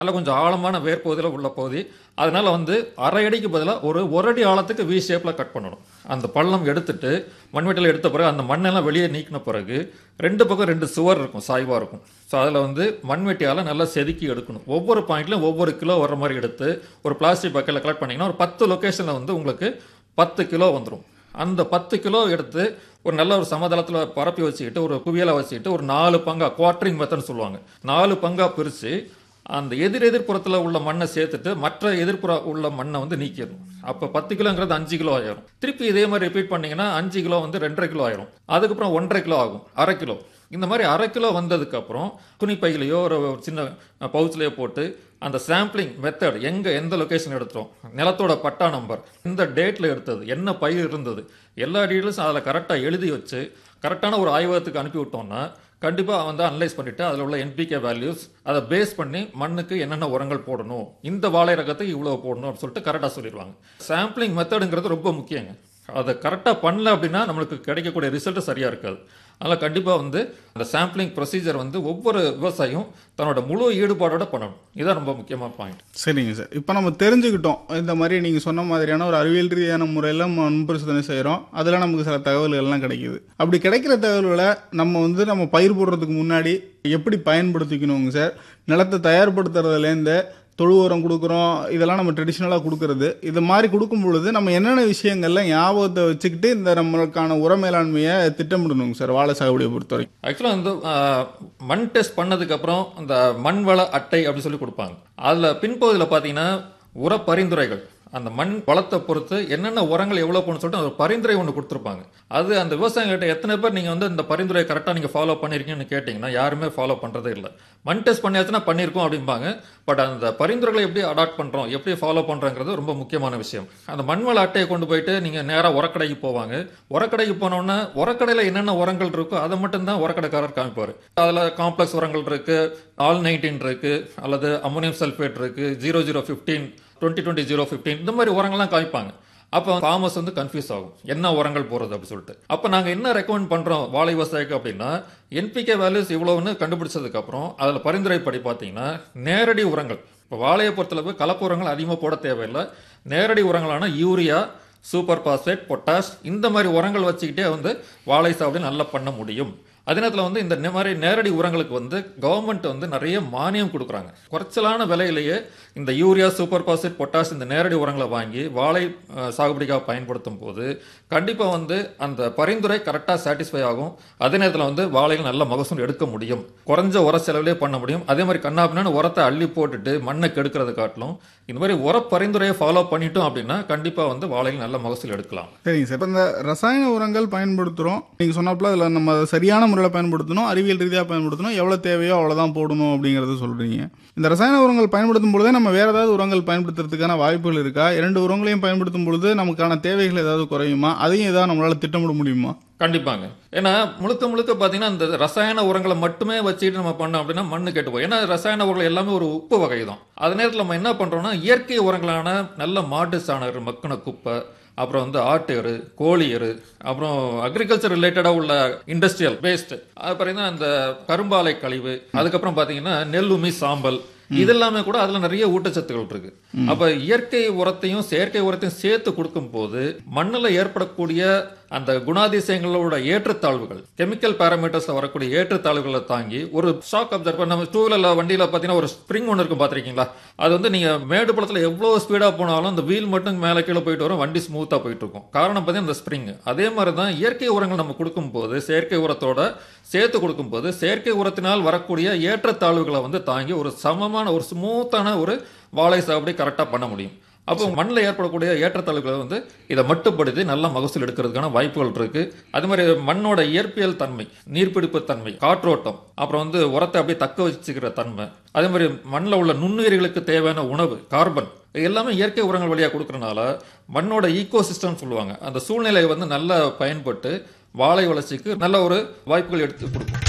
அதில் கொஞ்சம் ஆழமான வேர் பகுதியில் உள்ள பகுதி அதனால வந்து அரை அடிக்கு பதிலாக ஒரு ஒரு அடி ஆழத்துக்கு வி ஷேப்பில் கட் பண்ணணும் அந்த பள்ளம் எடுத்துட்டு மண்வெட்டியில் எடுத்த பிறகு அந்த மண்ணெல்லாம் வெளியே நீக்கின பிறகு ரெண்டு பக்கம் ரெண்டு சுவர் இருக்கும் சாய்வாக இருக்கும் ஸோ அதில் வந்து மண்வெட்டியால் நல்லா செதுக்கி எடுக்கணும் ஒவ்வொரு பாயிண்ட்லையும் ஒவ்வொரு கிலோ வர மாதிரி எடுத்து ஒரு பிளாஸ்டிக் பக்கெட்டில் கலெக்ட் பண்ணிங்கன்னா ஒரு பத்து லொக்கேஷனில் வந்து உங்களுக்கு பத்து கிலோ வந்துடும் அந்த பத்து கிலோ எடுத்து ஒரு நல்ல ஒரு சமதளத்தில் பரப்பி வச்சுக்கிட்டு ஒரு குவியலை வச்சுக்கிட்டு ஒரு நாலு பங்கா குவார்டரிங் மெத்தட்னு சொல்லுவாங்க நாலு பங்கா பிரித்து அந்த எதிர் எதிர்ப்புறத்தில் உள்ள மண்ணை சேர்த்துட்டு மற்ற எதிர்ப்புற உள்ள மண்ணை வந்து நீக்கிடணும் அப்போ பத்து கிலோங்கிறது அஞ்சு கிலோ ஆயிரும் திருப்பி இதே மாதிரி ரிப்பீட் பண்ணீங்கன்னா அஞ்சு கிலோ வந்து ரெண்டரை கிலோ ஆயிரும் அதுக்கப்புறம் ஒன்றரை கிலோ ஆகும் அரை கிலோ இந்த மாதிரி அரை கிலோ வந்ததுக்கு அப்புறம் துணிப்பையிலையோ ஒரு ஒரு சின்ன பவுச்லேயோ போட்டு அந்த சாம்பிளிங் மெத்தட் எங்க எந்த லொகேஷன் எடுத்தோம் நிலத்தோட பட்டா நம்பர் இந்த டேட்ல எடுத்தது என்ன பயிர் இருந்தது எல்லா டீட்டெயில்ஸும் அதில் கரெக்டாக எழுதி வச்சு கரெக்டான ஒரு ஆய்வகத்துக்கு அனுப்பி விட்டோம்னா கண்டிப்பாக வந்து அனலைஸ் பண்ணிட்டு அதில் உள்ள என்பிகே வேல்யூஸ் அதை பேஸ் பண்ணி மண்ணுக்கு என்னென்ன உரங்கள் போடணும் இந்த வாழை ரகத்துக்கு இவ்வளோ போடணும் அப்படின்னு சொல்லிட்டு கரெக்டாக சொல்லிடுவாங்க சாம்பிளிங் மெத்தடுங்கிறது ரொம்ப முக்கியங்க அதை கரெக்டாக பண்ணல அப்படின்னா நம்மளுக்கு கிடைக்கக்கூடிய ரிசல்ட் சரியாக இருக்காது அதனால் கண்டிப்பாக வந்து அந்த சாம்பிளிங் ப்ரொசீஜர் வந்து ஒவ்வொரு விவசாயியும் தன்னோட முழு ஈடுபாடோட பண்ணணும் இதுதான் ரொம்ப முக்கியமான பாயிண்ட் சரிங்க சார் இப்போ நம்ம தெரிஞ்சுக்கிட்டோம் இந்த மாதிரி நீங்கள் சொன்ன மாதிரியான ஒரு அறிவியல் ரீதியான முறையில் மண் பரிசோதனை செய்கிறோம் அதில் நமக்கு சில தகவல்கள்லாம் கிடைக்குது அப்படி கிடைக்கிற தகவல்களை நம்ம வந்து நம்ம பயிர் போடுறதுக்கு முன்னாடி எப்படி பயன்படுத்திக்கணுங்க சார் நிலத்தை தயார்படுத்துறதுலேருந்து தொழு உரம் கொடுக்குறோம் இதெல்லாம் நம்ம ட்ரெடிஷ்னலாக கொடுக்கறது இது மாதிரி கொடுக்கும் பொழுது நம்ம என்னென்ன விஷயங்கள்ல ஞாபகத்தை வச்சுக்கிட்டு இந்த நம்மளுக்கான உர மேலாண்மையை திட்டமிடணுங்க சார் வாழை சாகுபடியை பொறுத்தவரைக்கும் ஆக்சுவலாக வந்து ஆஹ், மண் டெஸ்ட் பண்ணதுக்கு அப்புறம் இந்த மண் வள அட்டை அப்படின்னு சொல்லி கொடுப்பாங்க அதில் பின்பகுதியில் பார்த்தீங்கன்னா உர பரிந்துரைகள் அந்த மண் வளத்தை பொறுத்து என்னென்ன உரங்கள் எவ்வளோ போகணும்னு சொல்லிட்டு ஒரு பரிந்துரை ஒன்று கொடுத்துருப்பாங்க அது அந்த விவசாயிகிட்ட எத்தனை பேர் நீங்கள் வந்து இந்த பரிந்துரை கரெக்டாக நீங்கள் ஃபாலோ பண்ணியிருக்கீங்கன்னு கேட்டிங்கன்னா யாருமே ஃபாலோ பண்ணுறதே இல்லை மண் டெஸ்ட் பண்ணியாச்சுன்னா பண்ணியிருக்கோம் அப்படிம்பாங்க பட் அந்த பரிந்துரைகளை எப்படி அடாப்ட் பண்ணுறோம் எப்படி ஃபாலோ பண்ணுறோங்கிறது ரொம்ப முக்கியமான விஷயம் அந்த மண் வள அட்டையை கொண்டு போயிட்டு நீங்கள் நேராக உரக்கடைக்கு போவாங்க உரக்கடைக்கு போனோன்னா உரக்கடையில் என்னென்ன உரங்கள் இருக்கோ அதை மட்டும்தான் உரக்கடைக்காரர் காமிப்பார் அதில் காம்ப்ளெக்ஸ் உரங்கள் இருக்கு ஆல் நைன்டீன் இருக்கு அல்லது அமோனியம் சல்ஃபேட் இருக்கு zero zero fifteen twenty twenty zero fifteen இந்த மாதிரி உரங்கள்லாம் காமிப்பாங்க அப்போ ஃபார்மர்ஸ் வந்து கன்ஃபியூஸ் ஆகும் என்ன உரங்கள் போகிறது அப்படின்னு சொல்லிட்டு அப்போ நாங்கள் என்ன ரெக்கமெண்ட் பண்ணுறோம் வாழை விவசாயிக்கு அப்படின்னா என்பிகே வேல்யூஸ் இவ்வளோன்னு கண்டுபிடிச்சதுக்கப்புறம் அதில் பரிந்துரைப்படி பார்த்தீங்கன்னா நேரடி உரங்கள் இப்போ வாழையை பொறுத்தளவு கலப்பு உரங்கள் அதிகமாக போட தேவையில்லை நேரடி உரங்களான யூரியா சூப்பர் பாஸ்பேட் பொட்டாஷ் இந்த மாதிரி உரங்கள் வச்சுக்கிட்டே வந்து வாழை சாகுபடி நல்லா பண்ண முடியும் அதே நேரத்தில் வந்து இந்த நே- மாதிரி நேரடி உரங்களுக்கு வந்து கவர்மெண்ட் வந்து நிறைய மானியம் கொடுக்குறாங்க குறைச்சலான விலையிலேயே இந்த யூரியா சூப்பர் பாஸ்பேட் பொட்டாஷ் இந்த நேரடி உரங்களை வாங்கி வாழை அஹ், சாகுபடிக்காக பயன்படுத்தும் போது கண்டிப்பாக வந்து அந்த பரிந்துரை கரெக்டாக சாட்டிஸ்ஃபை ஆகும் அதே நேரத்தில் வந்து வாழைகள் நல்ல மகசூல் எடுக்க முடியும் குறைஞ்ச உர செலவிலே பண்ண முடியும் அதே மாதிரி கண்ணாபின்னு உரத்தை அள்ளி போட்டுட்டு மண்ணை கெடுக்கிறத காட்டிலும் இந்த மாதிரி உர பரிந்துரையை ஃபாலோ பண்ணிட்டோம் அப்படின்னா கண்டிப்பாக வந்து வாழைகள் நல்ல மகசூல் எடுக்கலாம் சரிங்க சார் இப்போ இந்த ரசாயன உரங்கள் பயன்படுத்துகிறோம் நீங்கள் சொன்னப்பல அதில் நம்ம அதை சரியான முறையில் பயன்படுத்தணும் அறிவியல் ரீதியாக பயன்படுத்தணும் எவ்வளோ தேவையோ அவ்வளோதான் போடணும் அப்படிங்கிறத சொல்கிறீங்க இந்த ரசாயன உரங்கள் பயன்படுத்தும் பொழுதே நம்ம வேறு ஏதாவது உரங்கள் பயன்படுத்துறதுக்கான வாய்ப்புகள் இருக்கா இரண்டு உரங்களையும் பயன்படுத்தும் பொழுது நமக்கான தேவைகள் ஏதாவது குறையுமா அதையும் ஏதாவது நம்மளால் திட்டமிட முடியுமா கண்டிப்பாங்க ஏன்னா முழுக்க முழுக்க பார்த்தீங்கன்னா இந்த ரசாயன உரங்களை மட்டுமே வச்சுட்டு நம்ம பண்ணோம் அப்படின்னா மண்ணு கெட்டு போகும் ஏன்னா ரசாயன உரங்கள் எல்லாமே ஒரு உப்பு வகை தான் அதே நேரத்தில் நம்ம என்ன பண்றோம்னா இயற்கை உரங்களான நல்ல மாட்டு சாணம் மக்கின குப்பை அப்புறம் வந்து ஆட்டு எரு கோழி எரு அப்புறம் அக்ரிகல்ச்சர் ரிலேட்டடாக உள்ள இண்டஸ்ட்ரியல் வேஸ்ட் அப்புறம் இந்த கரும்பாலை கழிவு அதுக்கப்புறம் பார்த்தீங்கன்னா நெல்லுமி சாம்பல் இதெல்லாமே கூட அதுல நிறைய ஊட்டச்சத்துக்கள் இருக்கு அப்ப இயற்கை உரத்தையும் செயற்கை உரத்தையும் சேர்த்து கொடுக்கும் போது மண்ணுல ஏற்படக்கூடிய அந்த குணாதிசயங்களோட ஏற்றத்தாழ்வுகள் கெமிக்கல் பேராமீட்டர்ஸ்ல வரக்கூடிய ஏற்றத்தாழ்வுகளை தாங்கி ஒரு ஷாக் அப்சர்வர் நம்ம டூ வீலர்ல வண்டியில பாத்தீங்கன்னா ஒரு ஸ்ப்ரிங் ஒன்று இருக்கும் பாத்திருக்கீங்களா அது வந்து நீங்க மேடு பள்ளத்துல எவ்வளவு ஸ்பீடா போனாலும் அந்த வீல் மட்டும் மேல கீழே போயிட்டு வரும் வண்டி ஸ்மூத்தா போயிட்டு இருக்கும் காரணம் பார்த்தீங்கன்னா இந்த ஸ்ப்ரிங் அதே மாதிரி தான் இயற்கை உரங்கள் நம்ம கொடுக்கும் போது செயற்கை உரத்தோட சேர்த்து கொடுக்கும்போது செயற்கை உரத்தினால் வரக்கூடிய ஏற்றத்தாழ்வுகளை வந்து தாங்கி ஒரு சமமான ஒரு ஸ்மூத்தான ஒரு வாழை சாகுபடி கரெக்டாக பண்ண முடியும் அப்போ மண்ணில் ஏற்படக்கூடிய ஏற்றத்தாழ்வுகளை வந்து இதை மட்டுப்படுத்தி நல்ல மகசூல் எடுக்கிறதுக்கான வாய்ப்புகள் இருக்கு அது மாதிரி மண்ணோட இயற்பியல் தன்மை நீர்பிடிப்பு தன்மை காற்றோட்டம் அப்புறம் வந்து உரத்தை அப்படியே தக்க வச்சுக்கிற தன்மை அதே மாதிரி மண்ணில் உள்ள நுண்ணுயிர்களுக்கு தேவையான உணவு கார்பன் இது எல்லாமே இயற்கை உரங்கள் வழியாக கொடுக்கறனால மண்ணோட ஈகோ சிஸ்டம் சொல்லுவாங்க அந்த சூழ்நிலை வந்து நல்லா பயன்பட்டு வாழை வளர்ச்சிக்கு நல்ல ஒரு வாய்ப்புகள் எடுத்து கொடுக்கும்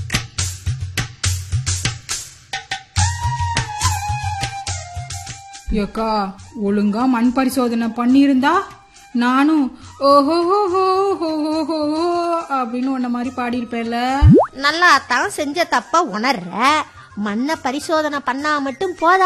ஏக்கா ஒழுங்கா மண் பரிசோதனை பண்ணியிருந்தா நானும் ஓஹோ ஓஹோ ஓஹோ அப்படின்னு உன்ன மாதிரி பாடியிருப்பேன்ல நல்லா தான் செஞ்ச தப்ப உணர்ற மண்ணை பரிசோதனை பண்ணா மட்டும் போதா